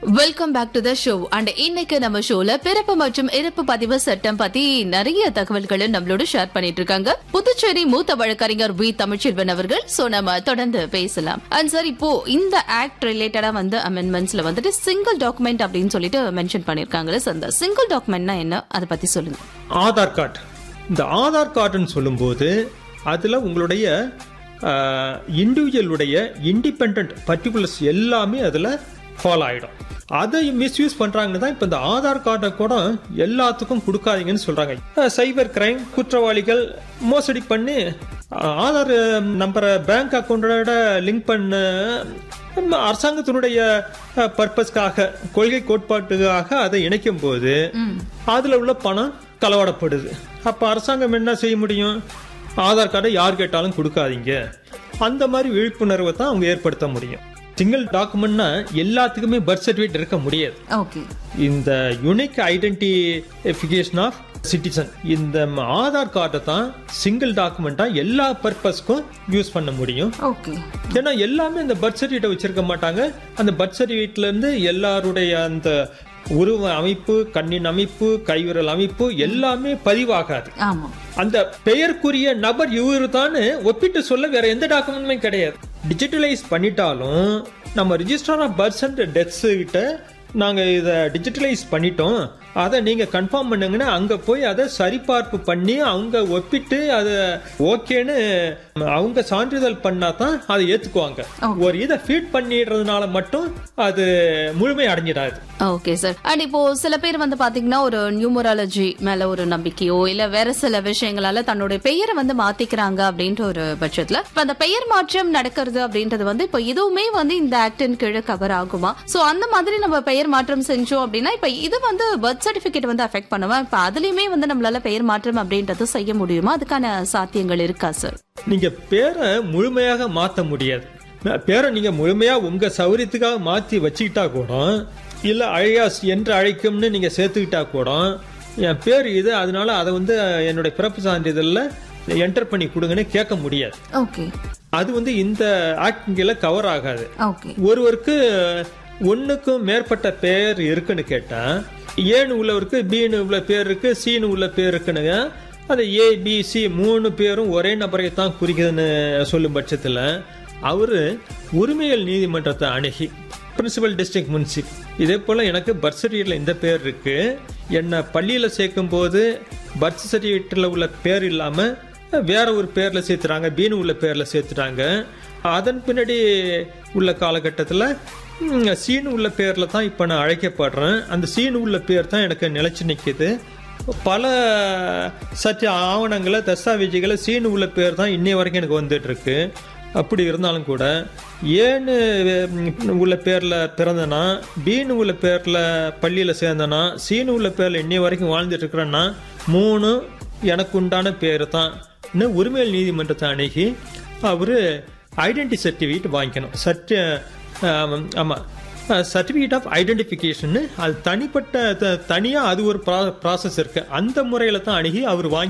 welcome back to the show and இன்னைக்கு நம்ம ஷோல பிறப்பு மற்றும் இறப்பு பதிவு சட்டம் பத்தி நிறைய தகவல்களை நம்மளோட ஷேர் பண்ணிட்டு இருக்காங்க புதுச்சேரி மூத்த வழக்கறிஞர் வி தமிழ்ச்செல்வன் அவர்கள் சோ நம்ம தொடர்ந்து பேசலாம் அண்ட் சார் இப்போ இந்த ஆக்ட் ரிலேட்டடா வந்து அமெண்ட்மெண்ட்ஸ்ல வந்துட்டு சிங்கிள் டாக்குமெண்ட் அப்படின்னு சொல்லிட்டு மென்ஷன் பண்ணிருக்காங்கல்ல சார் அந்த சிங்கிள் டாக்குமெண்ட்னா என்ன அதை பத்தி சொல்லுங்க ஆதார் கார்டு இந்த ஆதார் கார்டுன்னு சொல்லும்போது அதில் உங்களுடைய இண்டிவிஜுவலுடைய இண்டிபெண்ட் பர்டிகுலர்ஸ் எல்லாமே அதில் ஃபாலோ ஆகிடும் அதை மிஸ்யூஸ் பண்ணுறாங்கன்னு தான் இப்போ இந்த ஆதார் கார்டை கூட எல்லாத்துக்கும் கொடுக்காதீங்கன்னு சொல்கிறாங்க சைபர் கிரைம் குற்றவாளிகள் மோசடி பண்ணி அஹ், ஆதார் நம்பரை பேங்க் அக்கௌண்டோட லிங்க் பண்ண நம்ம அரசாங்கத்தினுடைய பர்பஸ்க்காக கொள்கை கோட்பாட்டுக்காக அதை இணைக்கும் போது அதுல உள்ள பணம் களவாடப்படுது அப்ப அரசாங்கம் என்ன செய்ய முடியும் ஆதார் கார்டை யார் கேட்டாலும் கொடுக்காதீங்க அந்த மாதிரி விழிப்புணர்வை தான் அவங்க ஏற்படுத்த முடியும் சிங்கிள் டாக்குமெண்ட்னா எல்லாத்துக்குமே பர்த் சர்டிஃபிகேட் இருக்க முடியாது ஓகே இந்த யுனிக் ஐடென்டிஃபிகேஷன் ஆஃப் சிட்டிசன் இந்த ஆதார் கார்டை தான் சிங்கிள் டாக்குமெண்டா எல்லா பர்பஸ்க்கும் யூஸ் பண்ண முடியும் ஓகே ஏன்னா எல்லாமே அந்த பர்த் சர்டிஃபிகேட் வச்சிருக்க மாட்டாங்க அந்த பர்த் சர்டிஃபிகேட்ல இருந்து எல்லாருடைய அந்த உருவ அமைப்பு கண்ணின் அமைப்பு கைவிரல் அமைப்பு எல்லாமே பதிவாகாது ஆமா அந்த பெயருக்குரிய நபர் இவரு தான் ஒப்பிட்டு சொல்ல வேற எந்த டாக்குமெண்ட்டுமே கிடையாது டிஜிட்டலைஸ் பண்ணிட்டாலும் நம்ம register of births and deaths கிட்ட நாங்க இதை டிஜிட்டலைஸ் பண்ணிட்டோம் அதை நீங்க கன்ஃபார்ம் பண்ணுங்கன்னா அங்க போய் அதை சரிபார்ப்பு பண்ணி அவங்க ஒப்பிட்டு அதை ஓகேன்னு அவங்க சான்றிதழ் பண்ணா தான் அதை ஏத்துக்குவாங்க ஒரு இதை ஃபீட் பண்ணிடுறதுனால மட்டும் அது முழுமை அடைஞ்சிடாது ஓகே சார் அண்ட் இப்போ சில பேர் வந்து பாத்தீங்கன்னா ஒரு நியூமராலஜி மேல ஒரு நம்பிக்கையோ இல்ல வேற சில விஷயங்களால தன்னுடைய பெயரை வந்து மாத்திக்கிறாங்க அப்படின்ற ஒரு பட்சத்துல இப்ப அந்த பெயர் மாற்றம் நடக்கிறது அப்படின்றது வந்து இப்போ இதுவுமே வந்து இந்த ஆக்டின் கீழே கவர் ஆகுமா சோ அந்த மாதிரி நம்ம பெயர் மாற்றம் செஞ்சோம் அப்படின்னா இப்ப இது வந்து பர்த் சர்டிபிகேட் வந்து அஃபெக்ட் பண்ணுமா இப்ப அதுலயுமே வந்து நம்மளால பெயர் மாற்றம் அப்படின்றது செய்ய முடியுமா அதுக்கான சாத்தியங்கள் இருக்கா சார் நீங்க பேரை முழுமையாக மாத்த முடியாது பேரை நீங்க முழுமையா உங்க சௌரியத்துக்காக மாத்தி வச்சுக்கிட்டா கூட இல்ல அழியாஸ் என்று அழைக்கும்னு நீங்க சேர்த்துக்கிட்டா கூட என் பேர் இது அதனால அதை வந்து என்னுடைய பிறப்பு சான்றிதழ்ல என்டர் பண்ணி கொடுங்கன்னு கேட்க முடியாது ஓகே அது வந்து இந்த ஆக்டிங்கில கவர் ஆகாது ஓகே ஒருவருக்கு ஒண்ணுக்கும் மேற்பட்ட பெயர் இருக்குன்னு கேட்டா ஏன்னு உள்ளவருக்கு பின்னு உள்ள பேர் இருக்கு சின்னு உள்ள பேர் இருக்குனுங்க அந்த ஏ பி சி மூணு பேரும் ஒரே நபரை தான் குறிக்குதுன்னு சொல்லும் பட்சத்துல அவரு உரிமையல் நீதிமன்றத்தை அணுகி பிரின்சிபல் டிஸ்ட்ரிக்ட் முன்சிப் இதே போல எனக்கு பர்த் சர்டிஃபிகேட்ல இந்த பேர் இருக்கு என்ன பள்ளியில சேர்க்கும் போது பர்த் சர்டிஃபிகேட்ல உள்ள பேர் இல்லாம வேற ஒரு பேர்ல சேர்த்துறாங்க பீனு உள்ள பேர்ல சேர்த்துட்டாங்க அதன் பின்னாடி உள்ள காலகட்டத்தில் சீனு உள்ள பேர்ல தான் இப்போ நான் அழைக்கப்படுறேன் அந்த சீனு உள்ள பேர் தான் எனக்கு நிலைச்சு நிற்குது பல சற்று ஆவணங்களை தஸ்தாவேஜுகளை சீனு உள்ள பேர் தான் இன்னை வரைக்கும் எனக்கு வந்துட்டு இருக்கு அப்படி இருந்தாலும் கூட ஏன்னு உள்ள பேர்ல பிறந்தனா பீனு உள்ள பேர்ல பள்ளியில சேர்ந்தனா சீனு உள்ள பேர்ல இன்னை வரைக்கும் வாழ்ந்துட்டு இருக்கிறேன்னா மூணு எனக்கு உண்டான பேர் தான் இன்னும் உரிமையல் நீதிமன்றத்தை அணுகி அவரு ஐடென்டி சர்டிஃபிகேட் வாங்கிக்கணும் சர்டி ஆமா சர்டிஃபிகேட் ஆஃப் ஐடென்டிஃபிகேஷன் அது தனிப்பட்ட த- தனியா அது ஒரு ப்ராசஸ் இருக்கு அந்த முறையில தான் அணுகி அவர் வாங்கி